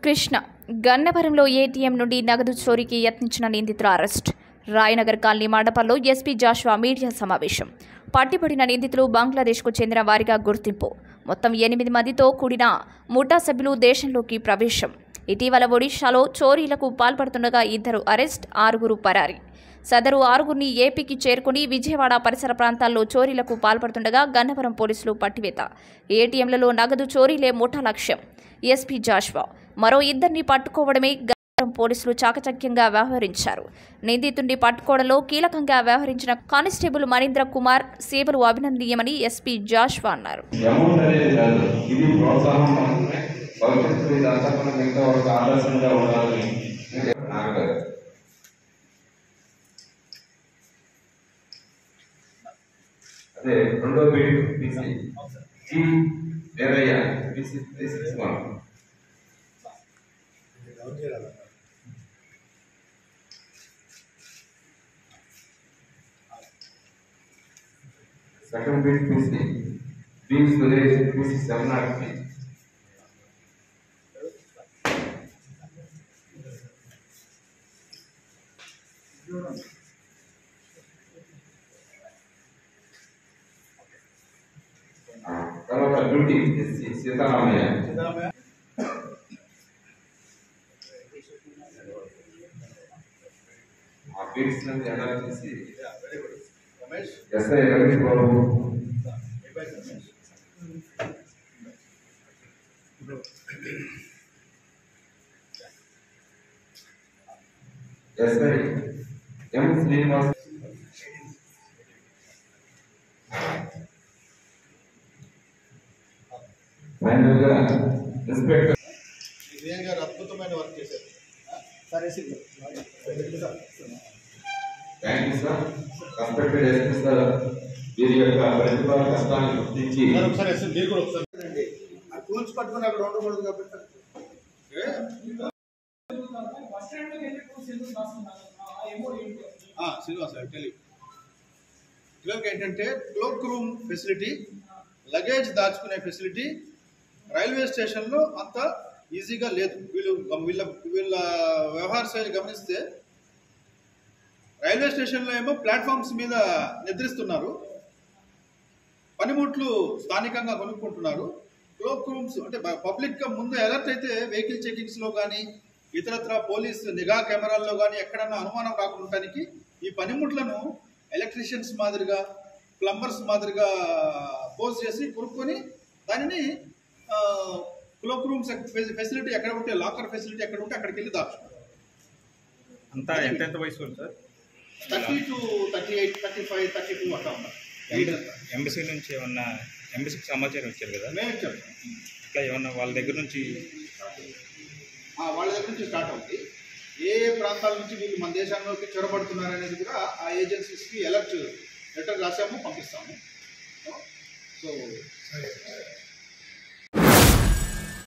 కృష్ణ గన్నవరంలో ఏటీఎం నుండి నగదు చోరీకి యత్నించిన నిందితుల అరెస్ట్ రాయనగర్ కాలనీ మండపంలో ఎస్పీ జాషువా మీడియా సమావేశం పట్టిపడిన నిందితులు బంగ్లాదేశ్కు చెందిన వారిగా గుర్తింపు మొత్తం ఎనిమిది మందితో కూడిన ముఠా సభ్యులు దేశంలోకి ప్రవేశం ఇటీవల ఒడిశాలో చోరీలకు పాల్పడుతుండగా ఇద్దరు అరెస్ట్ ఆరుగురు పరారి సదరు ఆరుగురిని ఏపీకి చేరుకుని విజయవాడ పరిసర ప్రాంతాల్లో చోరీలకు పాల్పడుతుండగా గన్నవరం పోలీసులు పట్టివేత ఏటీఎంలలో నగదు చోరీలే ముఠా లక్ష్యం ఎస్పీ జాష్వా మరో ఇద్దరిని పట్టుకోవడమే గన్నవరం పోలీసులు చాకచక్యంగా వ్యవహరించారు నిందితుడిని పట్టుకోవడంలో కీలకంగా వ్యవహరించిన కానిస్టేబుల్ మనీంద్ర కుమార్ సేవలు అభినందనీయమని ఎస్పీ జాష్వా అన్నారు అమౌంట్ అనేది కాదు ఇది ప్రోత్సాహం మాత్రమే భవిష్యత్తులో ఇదంతా కూడా మిగతా ఒక ఆదర్శంగా ఉండాలని నాగగారు అదే రెండో beat BC G Verayya BC తీసుకోండి second beat BC B Suresh BC seven naught three తర్వాత డ్యూటీ ఎస్సీ సీతారామయ్య ఆ బీట్స్ నుంచి ఎలా చేసి SI Ramesh Babu SI M Srinivas final గా ఇన్స్పెక్టర్ విజయన్ గారు అద్భుతమైన వర్క్ చేశారు సరే thank you sir respected SP sir వీరి యొక్క ప్రతిభా కష్టాన్ని గుర్తించి ఒకసారి ఎస్ మీరు కూడా ఒకసారి రండి ఆ టూల్స్ పట్టుకుని అక్కడ ఉండకూడదు కాబట్టి ఏ? ఆ, శ్రీనివాస్ ఐ టెల్ యూ పిల్లలకి ఏంటంటే క్లోక్ రూమ్ ఫెసిలిటీ లగేజ్ దాచుకునే ఫెసిలిటీ రైల్వే స్టేషన్లో అంత ఈజీగా లేదు వీళ్ళు వీళ్ళ వీళ్ళ వ్యవహార శైలి గమనిస్తే రైల్వే స్టేషన్లో ఏమో ప్లాట్ఫామ్స్ మీద నిద్రిస్తున్నారు పనిముట్లు స్థానికంగా కొనుక్కుంటున్నారు క్లోక్ రూమ్స్ అంటే పబ్లిక్గా ముందు అలర్ట్ అయితే వెహికల్ చెకింగ్స్లో కానీ ఇతరత్ర పోలీస్ నిఘా కెమెరాల్లో కానీ ఎక్కడన్నా అనుమానం రాకుండా ఉండటానికి ఈ పనిముట్లను ఎలక్ట్రీషియన్స్ మాదిరిగా ప్లంబర్స్ మాదిరిగా పోజ్ చేసి కొనుక్కొని దానిని క్లోక్ రూమ్స్ ఫెసిలిటీ ఎక్కడ ఉంటే లాకర్ ఫెసిలిటీ ఎక్కడ ఉంటే అక్కడికి వెళ్ళి దాచుకుంటారు అంతా ఎంతెంత వయసు వాళ్ళు sir thirty two thirty eight thirty five thirty two అట్లా ఉన్నారు ఎంబసీ నుంచి ఏమన్నా ఎంబసీకి సమాచారం ఇచ్చారు కదా మేము ఇచ్చాము ఇట్లా ఏమన్నా వాళ్ళ దగ్గర నుంచి ఆ, వాళ్ళ దగ్గర నుంచి స్టార్ట్ అవుతుంది ఏ ఏ ప్రాంతాల నుంచి వీళ్ళు మన దేశంలోకి చొరబడుతున్నారు అనేది కూడా ఆ ఏజెన్సీస్కి అలర్ట్ లెటర్ రాసాము పంపిస్తాము సో